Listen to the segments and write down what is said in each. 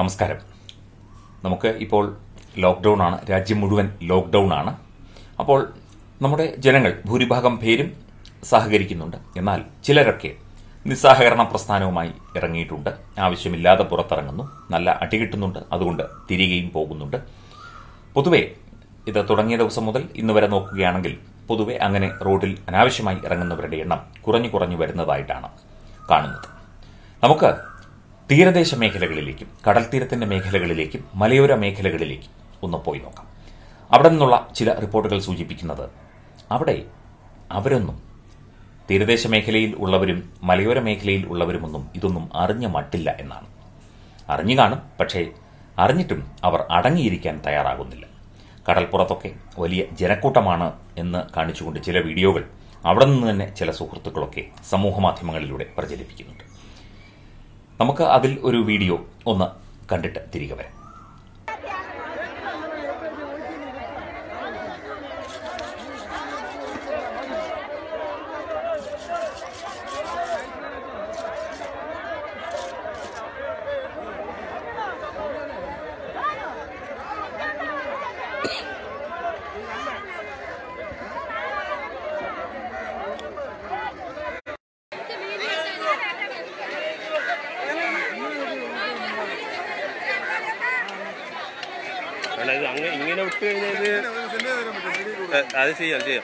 നമസ്കാരം നമുക്ക് ഇപ്പോൾ ലോക്ക്ഡൗൺ ആണ് രാജ്യം മുഴുവൻ ലോക്ക്ഡൗൺ ആണ് അപ്പോൾ നമ്മുടെ ജനങ്ങൾ ഭൂരിഭാഗം പേരും സഹകരിക്കുന്നുണ്ട് എന്നാൽ ചിലരൊക്കെ നിസ്സഹകരണ പ്രസ്ഥാനവുമായി ഇറങ്ങിയിട്ടുണ്ട് ആവശ്യമില്ലാതെ പുറത്തിറങ്ങുന്നു നല്ല അടി കിട്ടുന്നുണ്ട് അതുകൊണ്ട് തിരികെയും പോകുന്നുണ്ട് പൊതുവെ ഇത് തുടങ്ങിയ ദിവസം മുതൽ ഇന്ന് വരെ നോക്കുകയാണെങ്കിൽ പൊതുവെ അങ്ങനെ റോഡിൽ അനാവശ്യമായി ഇറങ്ങുന്നവരുടെ എണ്ണം കുറഞ്ഞു കുറഞ്ഞു വരുന്നതായിട്ടാണ് കാണുന്നത് നമുക്ക് തീരദേശ മേഖലകളിലേക്കും കടൽ തീരത്തിന്റെ മേഖലകളിലേക്കും മലയോര മേഖലകളിലേക്കും ഒന്ന് പോയി നോക്കാം അവിടെ നിന്നുള്ള ചില റിപ്പോർട്ടുകൾ സൂചിപ്പിക്കുന്നത് അവിടെ അവരൊന്നും തീരദേശ മേഖലയിൽ ഉള്ളവരും മലയോര മേഖലയിൽ ഉള്ളവരുമൊന്നും ഇതൊന്നും അറിഞ്ഞ മട്ടില്ല എന്നാണ് അറിഞ്ഞു കാണും പക്ഷേ അറിഞ്ഞിട്ടും അവർ അടങ്ങിയിരിക്കാൻ തയ്യാറാകുന്നില്ല കടൽപ്പുറത്തൊക്കെ വലിയ ജനക്കൂട്ടമാണ് എന്ന് കാണിച്ചുകൊണ്ട് ചില വീഡിയോകൾ അവിടെ നിന്ന് തന്നെ ചില സുഹൃത്തുക്കളൊക്കെ സമൂഹ മാധ്യമങ്ങളിലൂടെ പ്രചരിപ്പിക്കുന്നുണ്ട് നമുക്ക് അതിൽ ഒരു വീഡിയോ ഒന്ന് കണ്ടിട്ട് തിരികെ വരാം അല്ല ഇത് അങ്ങ ഇങ്ങനെ വിട്ട് കഴിഞ്ഞാൽ ഇത് അത് ചെയ്യാം ചെയ്യാം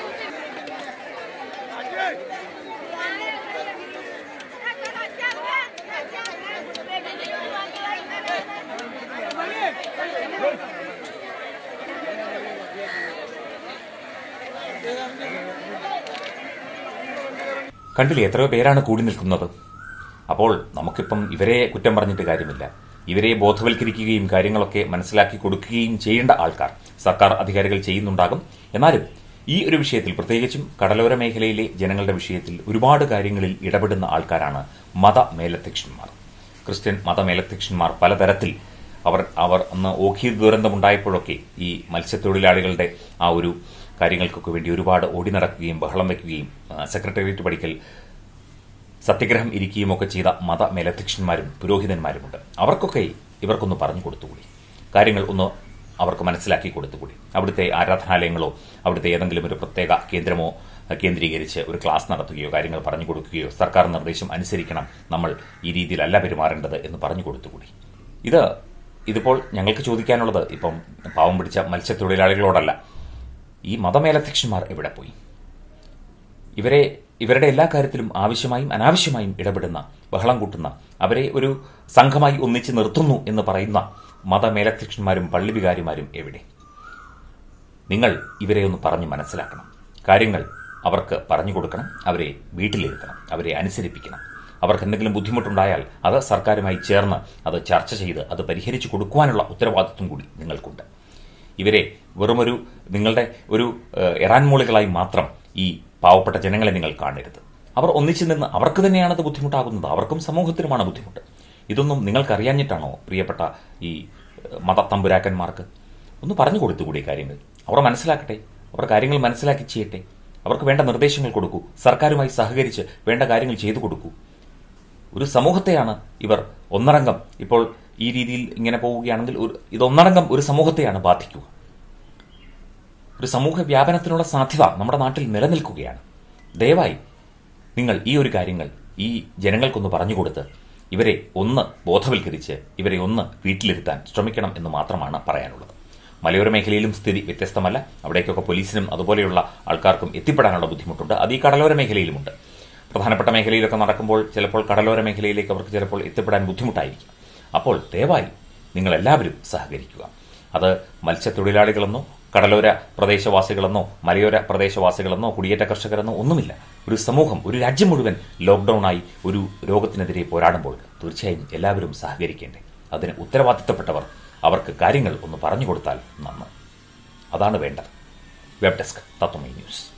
കണ്ടില്ലേ എത്രയോ പേരാണ് കൂടി നിൽക്കുന്നത് അപ്പോൾ നമുക്കിപ്പം ഇവരെ കുറ്റം പറഞ്ഞിട്ട് കാര്യമില്ല ഇവരെ ബോധവൽക്കരിക്കുകയും കാര്യങ്ങളൊക്കെ മനസ്സിലാക്കി കൊടുക്കുകയും ചെയ്യേണ്ട ആൾക്കാർ സർക്കാർ അധികാരികൾ ചെയ്യുന്നുണ്ടാകും എന്നാലും ഈ ഒരു വിഷയത്തിൽ പ്രത്യേകിച്ചും കടലോര മേഖലയിലെ ജനങ്ങളുടെ വിഷയത്തിൽ ഒരുപാട് കാര്യങ്ങളിൽ ഇടപെടുന്ന ആൾക്കാരാണ് മത മേലധ്യക്ഷന്മാർ ക്രിസ്ത്യൻ മത മേലധ്യക്ഷന്മാർ പലതരത്തിൽ അവർ അവർ അന്ന് ഓഖീർ ദുരന്തമുണ്ടായപ്പോഴൊക്കെ ഈ മത്സ്യത്തൊഴിലാളികളുടെ ആ ഒരു കാര്യങ്ങൾക്കൊക്കെ വേണ്ടി ഒരുപാട് ഓടി നടക്കുകയും ബഹളം വയ്ക്കുകയും ആ, സെക്രട്ടേറിയറ്റ് പഠിക്കൽ സത്യഗ്രഹം ഇരിക്കുകയും ഒക്കെ ചെയ്ത മത മേലധ്യക്ഷന്മാരും പുരോഹിതന്മാരുമുണ്ട് അവർക്കൊക്കെ ഇവർക്കൊന്ന് പറഞ്ഞു കൊടുത്തുകൂടി കാര്യങ്ങൾ ഒന്ന് അവർക്ക് മനസ്സിലാക്കി കൊടുത്തുകൂടി അവിടുത്തെ ആരാധനാലയങ്ങളോ അവിടുത്തെ ഏതെങ്കിലും ഒരു പ്രത്യേക കേന്ദ്രമോ കേന്ദ്രീകരിച്ച് ഒരു ക്ലാസ് നടത്തുകയോ കാര്യങ്ങൾ പറഞ്ഞു കൊടുക്കുകയോ സർക്കാർ നിർദ്ദേശം അനുസരിക്കണം നമ്മൾ ഈ രീതിയിലല്ല പെരുമാറേണ്ടത് എന്ന് പറഞ്ഞു കൊടുത്തുകൂടി ഇത് ഇതിപ്പോൾ ഞങ്ങൾക്ക് ചോദിക്കാനുള്ളത് ഇപ്പം പാവം പിടിച്ച മത്സ്യത്തൊഴിലാളികളോടല്ല ഈ മതമേലധ്യക്ഷന്മാർ എവിടെ പോയി ഇവരെ ഇവരുടെ എല്ലാ കാര്യത്തിലും ആവശ്യമായും അനാവശ്യമായും ഇടപെടുന്ന ബഹളം കൂട്ടുന്ന അവരെ ഒരു സംഘമായി ഒന്നിച്ച് നിർത്തുന്നു എന്ന് പറയുന്ന മതമേലധ്യക്ഷന്മാരും പള്ളിവികാരിമാരും എവിടെ നിങ്ങൾ ഇവരെ ഒന്ന് പറഞ്ഞ് മനസ്സിലാക്കണം കാര്യങ്ങൾ അവർക്ക് പറഞ്ഞു കൊടുക്കണം അവരെ വീട്ടിലിരുത്തണം അവരെ അനുസരിപ്പിക്കണം അവർക്ക് എന്തെങ്കിലും ബുദ്ധിമുട്ടുണ്ടായാൽ അത് സർക്കാരുമായി ചേർന്ന് അത് ചർച്ച ചെയ്ത് അത് പരിഹരിച്ചു കൊടുക്കുവാനുള്ള ഉത്തരവാദിത്വം കൂടി നിങ്ങൾക്കുണ്ട് ഇവരെ വെറുമൊരു നിങ്ങളുടെ ഒരു ഏഹ്, എറാൻമൂളികളായി മാത്രം ഈ പാവപ്പെട്ട ജനങ്ങളെ നിങ്ങൾ കാണരുത് അവർ ഒന്നിച്ചു നിന്ന് അവർക്ക് തന്നെയാണത് ബുദ്ധിമുട്ടാകുന്നത് അവർക്കും സമൂഹത്തിനുമാണ് ബുദ്ധിമുട്ട് ഇതൊന്നും നിങ്ങൾക്കറിയാഞ്ഞിട്ടാണോ പ്രിയപ്പെട്ട ഈ ഏഹ്, മതത്തമ്പുരാക്കന്മാർക്ക് ഒന്ന് പറഞ്ഞു കൊടുത്തുകൂടി കാര്യങ്ങൾ അവർ മനസ്സിലാക്കട്ടെ അവർ കാര്യങ്ങൾ മനസ്സിലാക്കി ചെയ്യട്ടെ അവർക്ക് വേണ്ട നിർദ്ദേശങ്ങൾ കൊടുക്കൂ സർക്കാരുമായി സഹകരിച്ച് വേണ്ട കാര്യങ്ങൾ ചെയ്തു കൊടുക്കൂ ഒരു സമൂഹത്തെയാണ് ഇവർ ഒന്നടങ്കം ഇപ്പോൾ ഈ രീതിയിൽ ഇങ്ങനെ പോവുകയാണെങ്കിൽ ഒരു ഇതൊന്നടങ്കം ഒരു സമൂഹത്തെയാണ് ബാധിക്കുക ഒരു സമൂഹ വ്യാപനത്തിനുള്ള സാധ്യത നമ്മുടെ നാട്ടിൽ നിലനിൽക്കുകയാണ് ദയവായി നിങ്ങൾ ഈ ഒരു കാര്യങ്ങൾ ഈ ജനങ്ങൾക്കൊന്ന് പറഞ്ഞുകൊടുത്ത് ഇവരെ ഒന്ന് ബോധവൽക്കരിച്ച് ഇവരെ ഒന്ന് വീട്ടിലിരുത്താൻ ശ്രമിക്കണം എന്ന് മാത്രമാണ് പറയാനുള്ളത് മലയോര മേഖലയിലും സ്ഥിതി വ്യത്യസ്തമല്ല അവിടേക്കൊക്കെ പോലീസിനും അതുപോലെയുള്ള ആൾക്കാർക്കും എത്തിപ്പെടാനുള്ള ബുദ്ധിമുട്ടുണ്ട് അത് ഈ കടലോര മേഖലയിലുമുണ്ട് പ്രധാനപ്പെട്ട മേഖലയിലൊക്കെ നടക്കുമ്പോൾ ചിലപ്പോൾ കടലോര മേഖലയിലേക്ക് അവർക്ക് ചിലപ്പോൾ എത്തിപ്പെടാൻ ബുദ്ധിമുട്ടായിരിക്കും അപ്പോൾ ദയവായി നിങ്ങൾ എല്ലാവരും സഹകരിക്കുക അത് മത്സ്യത്തൊഴിലാളികളെന്നോ കടലോര പ്രദേശവാസികളെന്നോ മലയോര പ്രദേശവാസികളെന്നോ കുടിയേറ്റ കർഷകരെന്നോ ഒന്നുമില്ല ഒരു സമൂഹം ഒരു രാജ്യം മുഴുവൻ ലോക്ക്ഡൌണായി ഒരു രോഗത്തിനെതിരെ പോരാടുമ്പോൾ തീർച്ചയായും എല്ലാവരും സഹകരിക്കേണ്ടേ അതിന് ഉത്തരവാദിത്തപ്പെട്ടവർ അവർക്ക് കാര്യങ്ങൾ ഒന്ന് പറഞ്ഞു കൊടുത്താൽ നന്ന് അതാണ് വേണ്ടത് വെബ് ഡെസ്ക് തത്വമൈ ന്യൂസ്